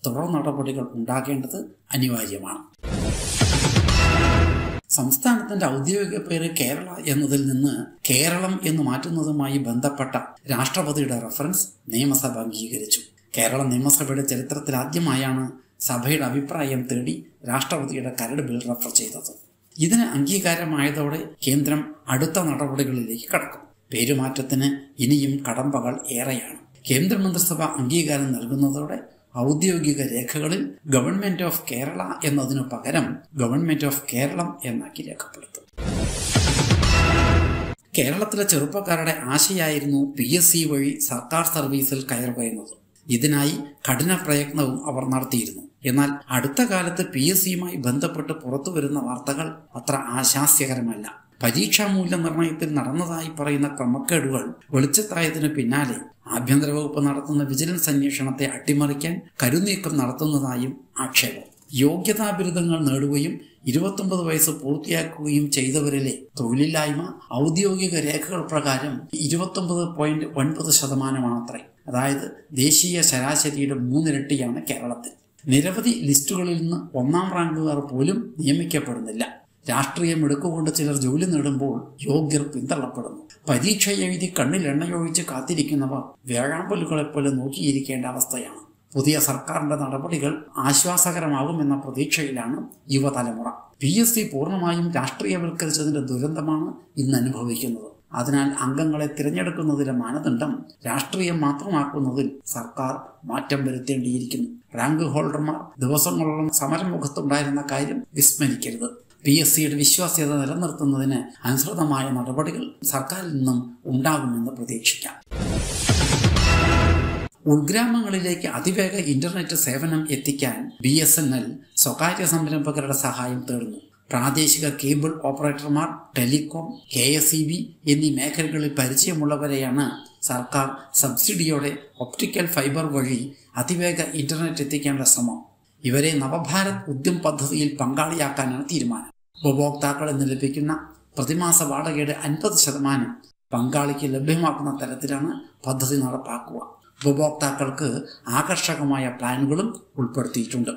തുടർ നടപടികൾ ഉണ്ടാകേണ്ടത് അനിവാര്യമാണ് സംസ്ഥാനത്തിന്റെ ഔദ്യോഗിക പേര് കേരള എന്നതിൽ നിന്ന് കേരളം എന്ന് മാറ്റുന്നതുമായി ബന്ധപ്പെട്ട രാഷ്ട്രപതിയുടെ റഫറൻസ് നിയമസഭ അംഗീകരിച്ചു കേരള നിയമസഭയുടെ ചരിത്രത്തിൽ ആദ്യമായാണ് സഭയുടെ അഭിപ്രായം തേടി രാഷ്ട്രപതിയുടെ കരട് ബിൽ റഫർ ചെയ്തത് ഇതിന് അംഗീകാരമായതോടെ കേന്ദ്രം അടുത്ത നടപടികളിലേക്ക് കടക്കും പേരുമാറ്റത്തിന് ഇനിയും കടമ്പകൾ ഏറെയാണ് കേന്ദ്രമന്ത്രിസഭ അംഗീകാരം നൽകുന്നതോടെ ഔദ്യോഗിക രേഖകളിൽ ഗവൺമെന്റ് ഓഫ് കേരള എന്നതിനു പകരം ഗവൺമെന്റ് ഓഫ് കേരളം എന്നാക്കി രേഖപ്പെടുത്തും കേരളത്തിലെ ചെറുപ്പക്കാരുടെ ആശയായിരുന്നു പി എസ് സി വഴി സർക്കാർ സർവീസിൽ കയറുക എന്നത് ഇതിനായി കഠിന പ്രയത്നവും അവർ നടത്തിയിരുന്നു എന്നാൽ അടുത്ത കാലത്ത് പി എസ് സിയുമായി ബന്ധപ്പെട്ട് പുറത്തു വരുന്ന വാർത്തകൾ അത്ര ആശാസ്യകരമല്ല പരീക്ഷാ മൂല്യനിർണ്ണയത്തിൽ നടന്നതായി പറയുന്ന ക്രമക്കേടുകൾ വെളിച്ചത്തായതിനു പിന്നാലെ ആഭ്യന്തര വകുപ്പ് നടത്തുന്ന വിജിലൻസ് അന്വേഷണത്തെ അട്ടിമറിക്കാൻ കരുനീക്കം നടത്തുന്നതായും ആക്ഷേപം യോഗ്യതാ ബിരുദങ്ങൾ നേടുകയും ഇരുപത്തൊമ്പത് വയസ്സ് പൂർത്തിയാക്കുകയും ചെയ്തവരിലെ തൊഴിലില്ലായ്മ ഔദ്യോഗിക രേഖകൾ പ്രകാരം ഇരുപത്തൊമ്പത് പോയിന്റ് ഒൻപത് ശതമാനമാണത്രേ അതായത് ദേശീയ ശരാശരിയുടെ മൂന്നിരട്ടിയാണ് കേരളത്തിൽ നിരവധി ലിസ്റ്റുകളിൽ നിന്ന് ഒന്നാം റാങ്കുകാർ പോലും നിയമിക്കപ്പെടുന്നില്ല രാഷ്ട്രീയം എടുക്കുകൊണ്ട് ചിലർ ജോലി നേടുമ്പോൾ യോഗ്യർ പിന്തള്ളപ്പെടുന്നു പരീക്ഷ എഴുതി കണ്ണിൽ എണ്ണയൊഴിച്ച് കാത്തിരിക്കുന്നവർ വേഴാമ്പലുകളെപ്പോലെ നോക്കിയിരിക്കേണ്ട അവസ്ഥയാണ് പുതിയ സർക്കാരിന്റെ നടപടികൾ ആശ്വാസകരമാകുമെന്ന പ്രതീക്ഷയിലാണ് യുവതലമുറ പി എസ് സി പൂർണ്ണമായും രാഷ്ട്രീയവൽക്കരിച്ചതിന്റെ ദുരന്തമാണ് ഇന്ന് അനുഭവിക്കുന്നത് അതിനാൽ അംഗങ്ങളെ തിരഞ്ഞെടുക്കുന്നതിലെ മാനദണ്ഡം രാഷ്ട്രീയം മാത്രമാക്കുന്നതിൽ സർക്കാർ മാറ്റം വരുത്തേണ്ടിയിരിക്കുന്നു റാങ്ക് ഹോൾഡർമാർ ദിവസങ്ങളോളം സമരമുഖത്തുണ്ടായിരുന്ന കാര്യം വിസ്മരിക്കരുത് പി എസ് സിയുടെ വിശ്വാസ്യത നിലനിർത്തുന്നതിന് അനുസൃതമായ നടപടികൾ സർക്കാരിൽ നിന്നും ഉണ്ടാകുമെന്ന് പ്രതീക്ഷിക്കാം ഉൾഗ്രാമങ്ങളിലേക്ക് അതിവേഗ ഇന്റർനെറ്റ് സേവനം എത്തിക്കാൻ ബി എസ് എൻ എൽ സ്വകാര്യ സംരംഭകരുടെ സഹായം തേടുന്നു പ്രാദേശിക കേബിൾ ഓപ്പറേറ്റർമാർ telecom K S E B എന്നീ മേഖലകളിൽ പരിചയമുള്ളവരെയാണ് സർക്കാർ സബ്സിഡിയോടെ ഒപ്റ്റിക്കൽ ഫൈബർ വഴി അതിവേഗ ഇന്റർനെറ്റ് എത്തിക്കേണ്ട ശ്രമം ഇവരെ നവഭാരത് ഉദ്യം പദ്ധതിയിൽ പങ്കാളിയാക്കാനാണ് തീരുമാനം ഉപഭോക്താക്കളിൽ നിന്ന് ലഭിക്കുന്ന പ്രതിമാസ വാടകയുടെ അൻപത് ശതമാനം പങ്കാളിക്ക് ലഭ്യമാക്കുന്ന തരത്തിലാണ് പദ്ധതി നടപ്പാക്കുക ഉപഭോക്താക്കൾക്ക് ആകർഷകമായ പ്ലാനുകളും ഉൾപ്പെടുത്തിയിട്ടുണ്ട്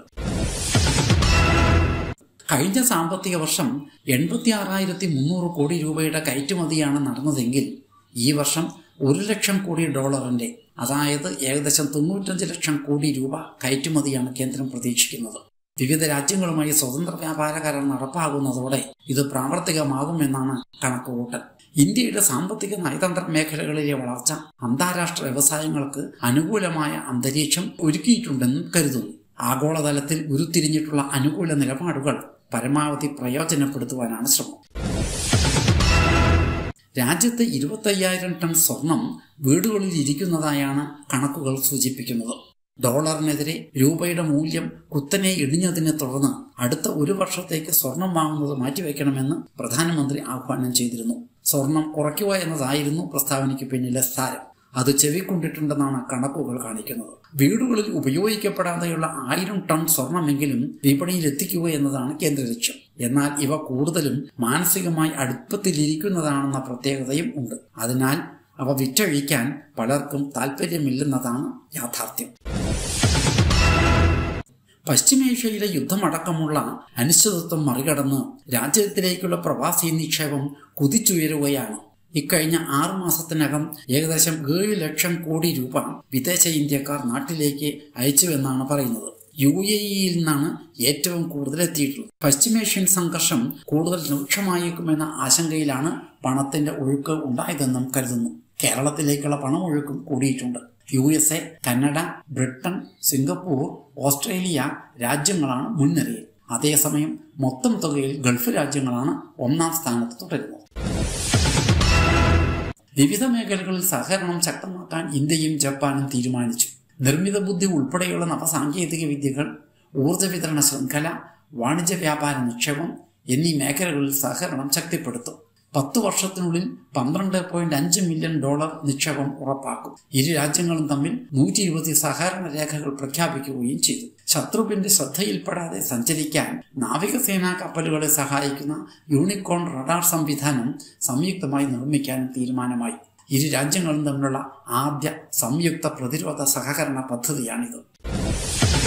കഴിഞ്ഞ സാമ്പത്തിക വർഷം എൺപത്തി ആറായിരത്തി മുന്നൂറ് കോടി രൂപയുടെ കയറ്റുമതിയാണ് നടന്നതെങ്കിൽ ഈ വർഷം ഒരു ലക്ഷം കോടി ഡോളറിന്റെ അതായത് ഏകദേശം തൊണ്ണൂറ്റഞ്ച് ലക്ഷം കോടി രൂപ കയറ്റുമതിയാണ് കേന്ദ്രം പ്രതീക്ഷിക്കുന്നത് വിവിധ രാജ്യങ്ങളുമായി സ്വതന്ത്ര വ്യാപാര കരാർ നടപ്പാകുന്നതോടെ ഇത് പ്രാവർത്തികമാകുമെന്നാണ് കണക്കുകൂട്ടൽ ഇന്ത്യയുടെ സാമ്പത്തിക നയതന്ത്ര മേഖലകളിലെ വളർച്ച അന്താരാഷ്ട്ര വ്യവസായങ്ങൾക്ക് അനുകൂലമായ അന്തരീക്ഷം ഒരുക്കിയിട്ടുണ്ടെന്നും കരുതുന്നു ആഗോളതലത്തിൽ ഉരുത്തിരിഞ്ഞിട്ടുള്ള അനുകൂല നിലപാടുകൾ പരമാവധി പ്രയോജനപ്പെടുത്തുവാനാണ് ശ്രമം രാജ്യത്ത് ഇരുപത്തയ്യായിരം ടൺ സ്വർണം വീടുകളിൽ ഇരിക്കുന്നതായാണ് കണക്കുകൾ സൂചിപ്പിക്കുന്നത് ഡോളറിനെതിരെ രൂപയുടെ മൂല്യം കുത്തനെ ഇടിഞ്ഞതിനെ തുടർന്ന് അടുത്ത ഒരു വർഷത്തേക്ക് സ്വർണം വാങ്ങുന്നത് മാറ്റിവെക്കണമെന്ന് പ്രധാനമന്ത്രി ആഹ്വാനം ചെയ്തിരുന്നു സ്വർണം കുറയ്ക്കുക എന്നതായിരുന്നു പ്രസ്താവനയ്ക്ക് പിന്നിലെ സാരം അത് ചെവിക്കൊണ്ടിട്ടുണ്ടെന്നാണ് കണക്കുകൾ കാണിക്കുന്നത് വീടുകളിൽ ഉപയോഗിക്കപ്പെടാതെയുള്ള ആയിരം ടൺ സ്വർണമെങ്കിലും വിപണിയിൽ എത്തിക്കുക എന്നതാണ് കേന്ദ്ര ലക്ഷ്യം എന്നാൽ ഇവ കൂടുതലും മാനസികമായി അടുപ്പത്തിലിരിക്കുന്നതാണെന്ന പ്രത്യേകതയും ഉണ്ട് അതിനാൽ അവ വിറ്റഴിക്കാൻ പലർക്കും താല്പര്യമില്ലെന്നതാണ് യാഥാർത്ഥ്യം പശ്ചിമേഷ്യയിലെ യുദ്ധമടക്കമുള്ള അനിശ്ചിതത്വം മറികടന്ന് രാജ്യത്തിലേക്കുള്ള പ്രവാസി നിക്ഷേപം കുതിച്ചുയരുകയാണ് ഇക്കഴിഞ്ഞ ആറു മാസത്തിനകം ഏകദേശം ഏഴ് ലക്ഷം കോടി രൂപ വിദേശ ഇന്ത്യക്കാർ നാട്ടിലേക്ക് അയച്ചുവെന്നാണ് പറയുന്നത് യു എ ഇയിൽ നിന്നാണ് ഏറ്റവും കൂടുതൽ എത്തിയിട്ടുള്ളത് പശ്ചിമേഷ്യൻ സംഘർഷം കൂടുതൽ രൂക്ഷമായേക്കുമെന്ന ആശങ്കയിലാണ് പണത്തിന്റെ ഒഴുക്ക് ഉണ്ടായതെന്നും കരുതുന്നു കേരളത്തിലേക്കുള്ള പണമൊഴുക്കും കൂടിയിട്ടുണ്ട് U S A Canada Britain Singapore Australia രാജ്യങ്ങളാണ് മുൻനിരയിൽ അതേസമയം മൊത്തം തുകയിൽ ഗൾഫ് രാജ്യങ്ങളാണ് ഒന്നാം സ്ഥാനത്ത് തുടരുന്നത് വിവിധ മേഖലകളിൽ സഹകരണം ശക്തമാക്കാൻ ഇന്ത്യയും ജപ്പാനും തീരുമാനിച്ചു നിർമ്മിത ബുദ്ധി ഉൾപ്പെടെയുള്ള നവസാങ്കേതിക വിദ്യകൾ ഊർജ്ജ വിതരണ ശൃംഖല വാണിജ്യ വ്യാപാര നിക്ഷേപം എന്നീ മേഖലകളിൽ സഹകരണം ശക്തിപ്പെടുത്തും പത്ത് വർഷത്തിനുള്ളിൽ പന്ത്രണ്ട് പോയിന്റ് അഞ്ച് മില്യൺ ഡോളർ നിക്ഷേപം ഉറപ്പാക്കും ഇരു രാജ്യങ്ങളും തമ്മിൽ നൂറ്റി ഇരുപത് സഹകരണ രേഖകൾ പ്രഖ്യാപിക്കുകയും ചെയ്തു ശത്രുവിന്റെ ശ്രദ്ധയിൽപ്പെടാതെ സഞ്ചരിക്കാൻ നാവികസേനാ കപ്പലുകളെ സഹായിക്കുന്ന യൂണിക്കോൺ റഡാർ സംവിധാനം സംയുക്തമായി നിർമ്മിക്കാൻ തീരുമാനമായി ഇരു രാജ്യങ്ങളും തമ്മിലുള്ള ആദ്യ സംയുക്ത പ്രതിരോധ സഹകരണ പദ്ധതിയാണിത്